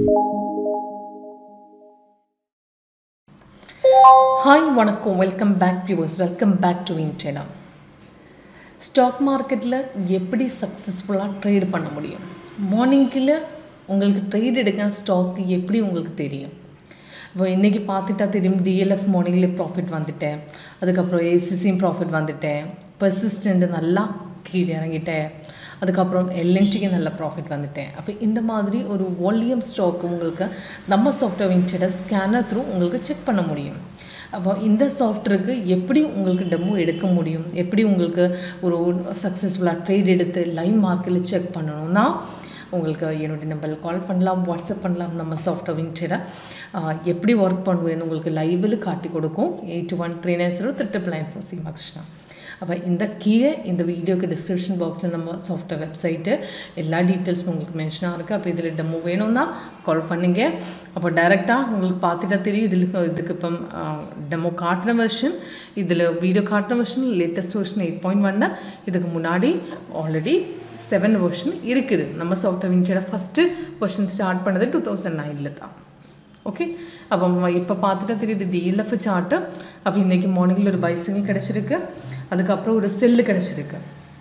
hi வணக்கம் welcome back viewers welcome back to இன்டெனா stock மார்க்கெட்டில் எப்படி சக்ஸஸ்ஃபுல்லாக ட்ரேட் பண்ண முடியும் மார்னிங்கில் உங்களுக்கு ட்ரேட் எடுக்க ஸ்டாக் எப்படி உங்களுக்கு தெரியும் இப்போ இன்றைக்கி பார்த்துட்டா தெரியும் டிஎல்எஃப் மார்னிங்கில் ப்ராஃபிட் வந்துட்டேன் அதுக்கப்புறம் ஏசிசியும் ப்ராஃபிட் வந்துட்டேன் பெர்சிஸ்டண்ட் நல்லா கீழே இறங்கிட்டேன் அதுக்கப்புறம் எல்என்டிக்கு நல்ல ப்ராஃபிட் வந்துட்டேன் அப்போ இந்த மாதிரி ஒரு வால்யூம் ஸ்டாக் உங்களுக்கு நம்ம சாஃப்ட்வேர் இன்டெட ஸ்கேனர் த்ரூ உங்களுக்கு செக் பண்ண முடியும் அப்போ இந்த சாஃப்ட்வேருக்கு எப்படி உங்களுக்கு டெமோ எடுக்க முடியும் எப்படி உங்களுக்கு ஒரு சக்ஸஸ்ஃபுல்லாக ட்ரேட் எடுத்து லைவ் மார்க்கெட்டில் செக் பண்ணணும்னா உங்களுக்கு என்னுடைய நம்பரில் கால் பண்ணலாம் வாட்ஸ்அப் பண்ணலாம் நம்ம சாஃப்ட்வேர் விங்டரை எப்படி ஒர்க் பண்ணுவேன்னு உங்களுக்கு லைவில் காட்டி கொடுக்கும் eight one three nine zero triple nine four Seema Krishna அப்போ இந்த கீழே இந்த வீடியோக்கு டிஸ்கிரிப்ஷன் பாக்ஸில் நம்ம சாஃப்ட்வேர் வெப்சைட்டு எல்லா டீட்டெயில்ஸும் உங்களுக்கு மென்ஷனாக இருக்குது அப்போ இதில் டெமோ வேணும்னா கால் பண்ணுங்க அப்போ டைரெக்டாக உங்களுக்கு பார்த்துட்டா தெரியும் இதில் இதுக்கு இப்போ டெமோ காட்டுற வெர்ஷன் இதில் வீடியோ காட்டுற version latest version eight point ஒன்னு இதுக்கு முன்னாடி ஆல்ரெடி செவன் வெர்ஷன் இருக்குது நம்ம சாஃப்ட்வேர் வின்ச்சோட ஃபஸ்ட்டு வெர்ஷன் ஸ்டார்ட் பண்ணது டூ தௌசண்ட் நைனில் தான் ஓகே அப்போ இப்போ பார்த்துட்டா தெரியுது டிஎல்எஃப் சார்ட்டு அப்போ இன்றைக்கி மார்னிங்கில் ஒரு பைசிங்கிள் கிடச்சிருக்கு அதுக்கப்புறம் ஒரு செல்லு கிடச்சிருக்கு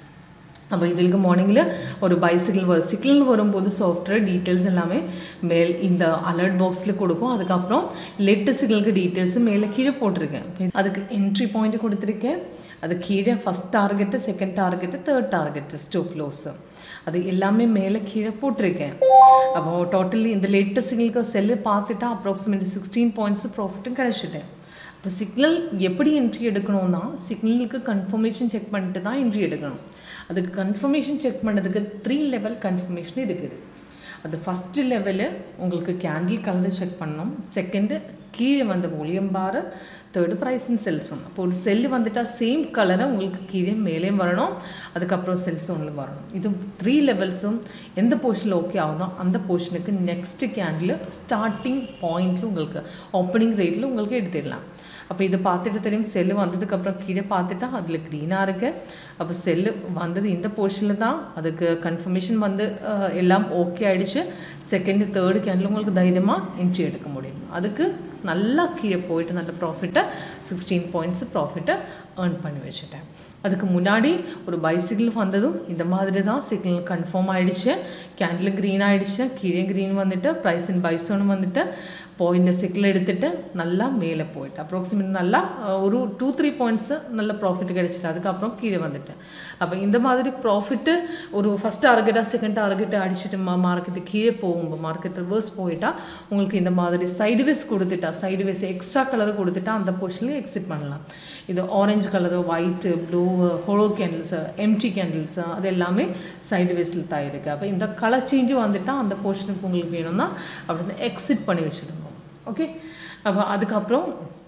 அப்போ இதுக்கு மார்னிங்கில் ஒரு பைசிக்கிள் வரும் சிக்கிள் வரும்போது சாஃப்ட்வேர் டீட்டெயில்ஸ் எல்லாமே மேல் இந்த அலர்ட் பாக்ஸில் கொடுக்கும் அதுக்கப்புறம் லெட்டு சிக்னலுக்கு டீட்டெயில்ஸு மேலே கீழே போட்டிருக்கேன் அதுக்கு என்ட்ரி பாயிண்ட் கொடுத்துருக்கேன் அது கீழே first target second target third target stop loss அது எல்லாமே மேலே கீழே போட்டிருக்கேன் அப்போ டோட்டலி இந்த லேட்டஸ்ட் சிக்னலுக்கு செல்லு பார்த்துட்டா அப்ராக்சிமேட்லி சிக்ஸ்டீன் பாயிண்ட்ஸ் ப்ராஃபிட்டும் கிடச்சிட்டேன் இப்போ சிக்னல் எப்படி என்ட்ரி எடுக்கணும்னா சிக்னலுக்கு கன்ஃபர்மேஷன் செக் பண்ணிட்டு தான் என்ட்ரி எடுக்கணும் அதுக்கு கன்ஃபர்மேஷன் செக் பண்ணதுக்கு த்ரீ லெவல் கன்ஃபர்மேஷன் இருக்குது அது ஃபஸ்ட்டு லெவலு உங்களுக்கு கேண்டில் கலர் செக் பண்ணணும் செகண்டு கீழே வந்த volume bar third price in sells ஒன்று அப்போ ஒரு செல்லு வந்துட்டால் சேம் கலரை உங்களுக்கு கீழே மேலேயும் வரணும் அதுக்கப்புறம் செல்ஸ் ஒன்று வரணும் இது த்ரீ லெவல்ஸும் எந்த போர்ஷனில் ஓகே ஆகுதோ அந்த போர்ஷனுக்கு நெக்ஸ்ட்டு கேண்டில் ஸ்டார்டிங் பாயிண்டில் உங்களுக்கு ஓப்பனிங் ரேட்டில் உங்களுக்கு எடுத்துடலாம் அப்போ இதை பார்த்துட்டு தெரியும் செல்லு வந்ததுக்கப்புறம் கீழே பார்த்துட்டா அதில் க்ரீனாக இருக்கு அப்போ செல்லு வந்தது இந்த போர்ஷனில் தான் அதுக்கு கன்ஃபர்மேஷன் வந்து எல்லாம் ஓகே ஆகிடுச்சு செகண்டு தேர்டு கேண்டில் உங்களுக்கு தைரியமாக என்ட்ரி எடுக்க முடியும் அதுக்கு நல்லா கீழே போயிட்டு நல்ல ப்ராஃபிட்டை சிக்ஸ்டீன் பாயிண்ட்ஸ் ப்ராஃபிட்டை ஏர்ன் பண்ணி வச்சுட்டேன் அதுக்கு முன்னாடி ஒரு பைசிக்கிள் வந்ததும் இந்த மாதிரி தான் சிக்னல் கன்ஃபார்ம் ஆகிடுச்சு கேண்டில் க்ரீன் ஆகிடுச்சு கீழே க்ரீன் வந்துட்டு ப்ரைஸ் இன் பைசோன்னு வந்துட்டு பாயிண்ட் சிக்கில் எடுத்துகிட்டு நல்லா மேலே போயிட்டு அப்ராக்சிமேட் நல்லா ஒரு டூ த்ரீ பாயிண்ட்ஸு நல்ல ப்ராஃபிட் கிடச்சிட்டு அதுக்கப்புறம் கீழே வந்துட்டேன் அப்போ இந்த மாதிரி ப்ராஃபிட்டு ஒரு ஃபஸ்ட் டார்கெட்டாக செகண்ட் டார்கெட்டை அடிச்சுட்டு மா மார்க்கெட்டு கீழே போகும் மார்க்கெட் ரிவர்ஸ் போயிட்டா உங்களுக்கு இந்த மாதிரி சைடுவேஸ் கொடுத்துட்டா சைடுவேஸ் எக்ஸ்ட்ரா கலர் கொடுத்துட்டா அந்த போர்ஷன்லேயே எக்ஸிட் பண்ணலாம் இது orange colour white blue hollow candles empty candles அது எல்லாமே சைடு வேஸில் தான் இருக்குது அப்போ இந்த கலர் சேஞ்சு வந்துட்டால் அந்த போர்ஷனுக்கு உங்களுக்கு வேணும்னா அப்படின்னு எக்ஸிட் பண்ணி வச்சுடுங்க ஓகே அப்போ அதுக்கப்புறம்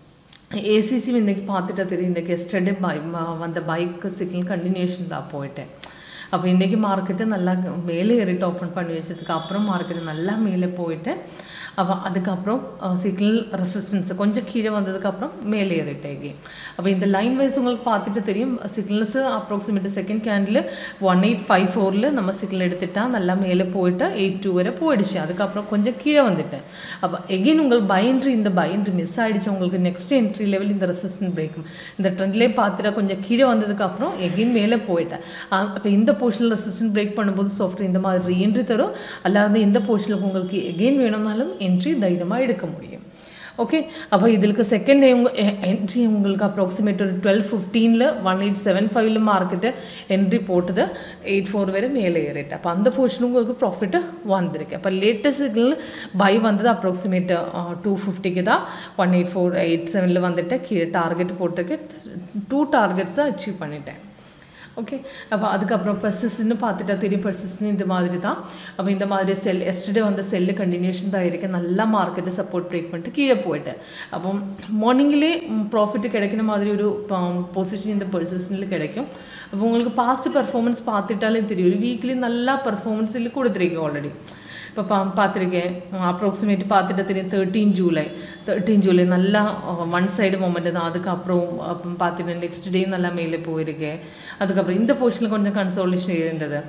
ஏசிசி இன்றைக்கி பார்த்துட்டா தெரியும் இந்த எஸ்டர்டே பை வந்த பைக்கு சிக்னல் கண்டினியூஷன் தான் போயிட்டேன் அப்போ இன்றைக்கி மார்க்கெட்டு நல்லா மேலே ஏறிட்டு ஓப்பன் பண்ணி வச்சதுக்கு அப்புறம் மார்க்கெட்டு நல்லா மேலே போயிட்டு அப்போ அதுக்கப்புறம் சிக்னல் ரெசிஸ்டன்ஸ் கொஞ்சம் கீழே வந்ததுக்கப்புறம் மேலே ஏறிட்டேங்க அப்போ இந்த லைன் வைஸ் உங்களுக்கு பார்த்துட்டு தெரியும் signals approximate second candle one eight five ஃபோரில் நம்ம சிக்னல் எடுத்துட்டா நல்லா மேலே போயிட்டு எயிட் டூ வரை போயிடுச்சு அதுக்கப்புறம் கொஞ்சம் கீழே வந்துட்டேன் அப்போ எகெயின் உங்களுக்கு பயன்ட்ரி இந்த பயன்ட்ரி மிஸ் ஆகிடுச்சு உங்களுக்கு நெக்ஸ்ட் என்ட்ரி லெவல் இந்த ரெசிஸ்டன்ட் பிரேக் இந்த ட்ரெண்ட்லேயே பார்த்துட்டா கொஞ்சம் கீழே வந்ததுக்கப்புறம் எகெயின் மேலே போயிட்டேன் அப்போ இந்த போர்ஷனில் ரெசிஸ்டன்ட் பிரேக் பண்ணும்போது சாஃப்ட்வேர் இந்த மாதிரி ரீஎன்ட்ரி தரும் அல்லாத இந்த போர்ஷனுக்கு உங்களுக்கு எகெயின் வேணும்னாலும் என்ட்ரி தைரியமாக எடுக்க முடியும் ஓகே அப்போ இதுக்கு செகண்ட் உங்கள் என்ட்ரி உங்களுக்கு அப்ராக்சிமேட் ஒரு டுவெல் ஃபிஃப்டீனில் ஒன் எயிட் செவன் ஃபைவ்ல மார்க்கெட்டு என்ட்ரி போட்டது எயிட் ஃபோர் வரை மேலே ஏறிட்டு அப்போ அந்த போர்ஷன் உங்களுக்கு ப்ராஃபிட்டு வந்திருக்கு அப்போ லேட்டஸ்ட் பை வந்தது அப்ராக்சிமேட் டூ ஃபிஃப்டிக்கு தான் ஒன் எயிட் ஃபோர் எயிட் செவனில் வந்துட்டு கீழே டார்கெட் போட்டிருக்கு டூ டார்கெட்ஸை அச்சீவ் பண்ணிட்டேன் ஓகே அப்போ அதுக்கப்புறம் பர்சிஸ்ட்னு பார்த்துட்டா தெரியும் பர்சிஸ்ட்னு இந்த மாதிரி தான் அப்போ இந்த மாதிரி செல் எஸ்டர்டே வந்த செல்லு கண்டினியூஷன் தான் இருக்குது நல்லா மார்க்கெட்டு சப்போர்ட் பிரேக் பண்ணிட்டு கீழே போயிட்டேன் அப்போ மார்னிங்லே ப்ராஃபிட் கிடைக்கிற மாதிரி ஒரு பொசிஷன் இந்த பர்சிஸ்டில் கிடைக்கும் அப்போ உங்களுக்கு பாஸ்ட் பர்ஃபார்மன்ஸ் பார்த்துட்டாலே தெரியும் ஒரு வீக்லி நல்லா பர்ஃபார்மன்ஸில் கொடுத்துருக்கேன் ஆல்ரெடி இப்போ பா பார்த்துருக்கேன் அப்ராக்சிமேட் பார்த்துட்டு தெரியும் தேர்ட்டீன் ஜூலை தேர்ட்டீன் ஜூலை நல்லா ஒன் சைடு மூமெண்ட் தான் அதுக்கப்புறம் அப்புறம் பார்த்துட்டு நெக்ஸ்ட் டே நல்லா மேலே போயிருக்கேன் அதுக்கப்புறம் இந்த போர்ஷனில் கொஞ்சம் கன்சோலேஷன் இருந்தது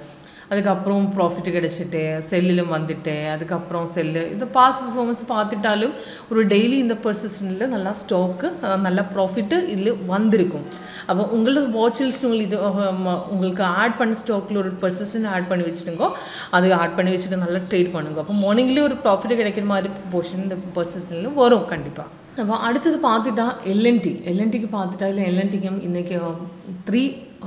அதுக்கப்புறம் ப்ராஃபிட் கிடைச்சிட்டு செல்லிலும் வந்துட்டு அதுக்கப்புறம் செல்லு இந்த பாஸ் பர்ஃபார்மன்ஸ் பார்த்துட்டாலும் ஒரு டெய்லி இந்த பர்சிஸ்டன்ட்டில் நல்லா ஸ்டாக்கு நல்லா ப்ராஃபிட்டு இதில் வந்திருக்கும் அப்போ உங்களுக்கு வாட்சில்ஸ் உங்களுக்கு இது அஹ், ம- உங்களுக்கு ஆட் பண்ண ஸ்டாக்கில் ஒரு பர்சிஸ்டன்ட் ஆட் பண்ணி வச்சுட்டுங்கோ அது ஆட் பண்ணி வச்சுட்டு நல்லா ட்ரேட் பண்ணுங்க அப்போ மார்னிங்லேயே ஒரு ப்ராஃபிட் கிடைக்கிற மாதிரி போர்ஷன் இந்த பர்சிஸ்டன்ட்டில் வரும் கண்டிப்பாக அப்போ அடுத்தது பார்த்துட்டா எல்என்டி எல்என்டிக்கு பார்த்துட்டா இல்லை எல்என்டிக்கும் இன்றைக்கி த்ரீ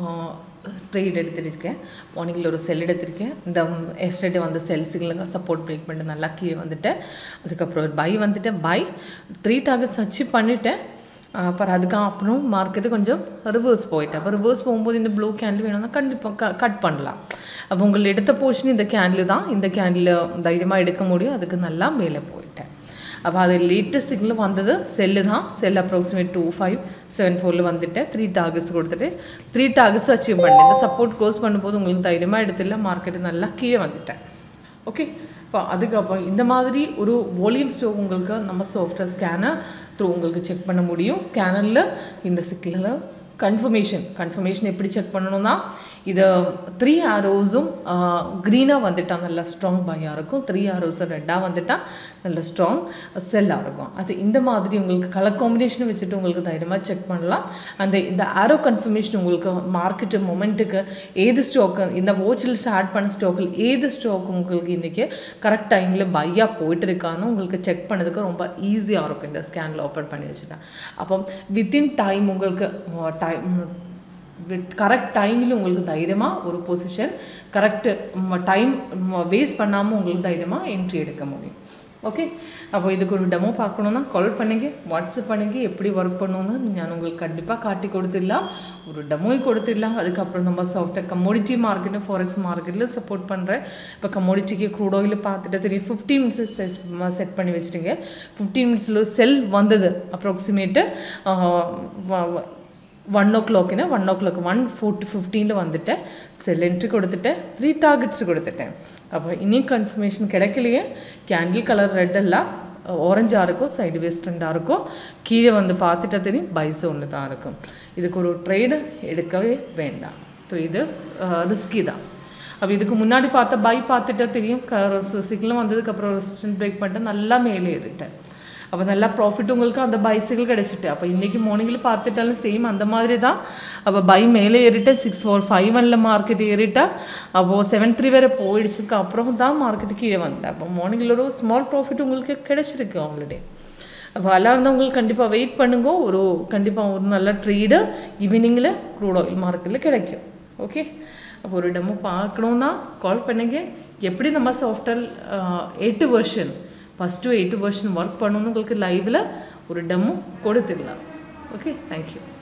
ட்ரேட் எடுத்திருக்கேன் மார்னிங்கில் ஒரு செல் எடுத்திருக்கேன் இந்த எஸ்டேட்டு வந்து செல்ஸுங்களுக்கு சப்போர்ட் பிரேக் பண்ணிட்டு நல்லா கீழே வந்துட்டேன் அதுக்கப்புறம் ஒரு பை வந்துட்டேன் பை த்ரீ டார்கெட்ஸ் அச்சீவ் பண்ணிட்டேன் அப்புறம் அதுக்கு அப்புறம் மார்க்கெட்டு கொஞ்சம் ரிவர்ஸ் போயிட்டேன் அப்போ ரிவர்ஸ் போகும்போது இந்த ப்ளூ கேண்டில் வேணும்னா கண்டிப்பாக க கட் பண்ணலாம் அப்போ உங்கள் எடுத்த போர்ஷன் இந்த கேண்டில் தான் இந்த கேண்டில் தைரியமாக எடுக்க முடியும் அதுக்கு நல்லா மேலே போயிட்டேன் அப்போ அது லேட்டஸ்ட் சிக்னல் வந்தது செல்லு தான் sell approximate two five seven ஃபோரில் வந்துட்டு த்ரீ டார்கெட்ஸ் கொடுத்துட்டு த்ரீ டார்கெட்ஸ் அச்சீவ் பண்ணேன் இந்த சப்போர்ட் க்ளோஸ் பண்ணும்போது உங்களுக்கு தைரியமாக எடுத்துல மார்க்கெட்டு நல்லா கீழே வந்துட்டேன் ஓகே இப்போ அதுக்கப்புறம் இந்த மாதிரி ஒரு வால்யூம் ஸ்டோக் உங்களுக்கு நம்ம சாஃப்ட்வேர் ஸ்கேனர் த்ரூ உங்களுக்கு செக் பண்ண முடியும் ஸ்கேனரில் இந்த சிக்கலில் கன்ஃபர்மேஷன் கன்ஃபர்மேஷன் எப்படி செக் பண்ணணும்னா இது த்ரீ ஆரோஸும் க்ரீனாக வந்துட்டா நல்லா ஸ்ட்ராங் பையாக இருக்கும் த்ரீ ஆரோஸும் ரெட்டாக வந்துட்டா நல்ல ஸ்ட்ராங் செல்லாக இருக்கும் அது இந்த மாதிரி உங்களுக்கு கலர் காம்பினேஷன் வச்சுட்டு உங்களுக்கு தைரியமாக செக் பண்ணலாம் அந்த இந்த ஆரோ கன்ஃபர்மேஷன் உங்களுக்கு மார்க்கெட்டு மொமெண்ட்டுக்கு ஏது ஸ்டாக்கு இந்த வாட்சில் ஸ்டார்ட் பண்ண ஸ்டாக்கில் ஏது ஸ்டாக் உங்களுக்கு இன்றைக்கி கரெக்ட் டைமில் பையாக போயிட்டு இருக்கான்னு உங்களுக்கு செக் பண்ணதுக்கு ரொம்ப ஈஸியாக இருக்கும் இந்த ஸ்கேனில் ஓப்பன் பண்ணி வச்சுட்டா அப்போ வித்தின் டைம் உங்களுக்கு டைம் கரெக்ட் டைமில் உங்களுக்கு தைரியமாக ஒரு பொசிஷன் கரெக்டு டைம் வேஸ்ட் பண்ணாமல் உங்களுக்கு தைரியமாக என்ட்ரி எடுக்க முடியும் ஓகே அப்போ இதுக்கு ஒரு டெமோ பார்க்கணுன்னா கால் பண்ணுங்க வாட்ஸ்அப் பண்ணுங்க எப்படி ஒர்க் பண்ணணும்னு நான் உங்களுக்கு கண்டிப்பாக காட்டி கொடுத்துடலாம் ஒரு டெமோ கொடுத்துடலாம் அதுக்கப்புறம் நம்ம சாஃப்ட்வேர் கமோடிட்டி மார்க்கெட்டு ஃபாரெக்ஸ் மார்க்கெட்டில் சப்போர்ட் பண்ணுறேன் இப்போ கமோடிட்டிக்கு க்ரூட் ஆயில் பார்த்துட்டு தெரியும் ஃபிஃப்டி மினிட்ஸ் செட் செட் பண்ணி வச்சுருங்க ஃபிஃப்டி மினிட்ஸில் செல் வந்தது அப்ராக்சிமேட்டு ஒன் ஓ கிளாக்னா one o'clock one four to ஃபிஃப்டீனில் வந்துட்டேன் செல் என்ட்ரி கொடுத்துட்டேன் த்ரீ டார்கெட்ஸ் கொடுத்துட்டேன் அப்போ இனியும் கன்ஃபர்மேஷன் கிடைக்கலையே கேண்டில் கலர் ரெட் எல்லாம் ஆரஞ்சாக இருக்கும் சைடு வெஸ்டர்ண்டாக இருக்கும் கீழே வந்து பார்த்துட்டா தெரியும் பைஸ் ஒன்று தான் இருக்கும் இதுக்கு ஒரு ட்ரேடு எடுக்கவே வேண்டாம் ஸோ இது ரிஸ்கி தான் அப்போ இதுக்கு முன்னாடி பார்த்த பை பார்த்துட்டா தெரியும் சிக்னல் வந்ததுக்கப்புறம் ரெசிஸ்டன்ட் பிரேக் பண்ணிட்டு நல்லா மேலே ஏறிட்டேன் அப்போ நல்லா ப்ராஃபிட் உங்களுக்கு அந்த பைசைக்கிள் கிடச்சிட்டு அப்போ இன்றைக்கி மார்னிங்கில் பார்த்துட்டாலும் சேம் அந்த மாதிரி தான் அப்போ பை மேலே ஏறிட்ட சிக்ஸ் ஃபோர் ஃபைவ் ஒனில் மார்க்கெட் ஏறிட்டா அப்போது செவன் த்ரீ வேறு போயிடுச்சுக்கு அப்புறம் தான் மார்க்கெட்டு கீழே வந்தேன் அப்போ மார்னிங்கில் ஒரு ஸ்மால் ப்ராஃபிட் உங்களுக்கு கிடச்சிருக்கு ஆல்ரெடி அப்போ எல்லாம் இருந்தவங்களுக்கு கண்டிப்பாக வெயிட் பண்ணுங்க ஒரு கண்டிப்பாக ஒரு நல்ல ட்ரேடு ஈவினிங்கில் க்ரூட் ஆயில் மார்க்கெட்டில் கிடைக்கும் ஓகே அப்போ ஒரு டெமோ பார்க்கணுன்னா கால் பண்ணுங்க எப்படி நம்ம software eight version first eight version work பண்ணணுன்னு உங்களுக்கு லைவில் ஒரு டெமோ கொடுத்துடலாம் ஓகே தேங்க்யூ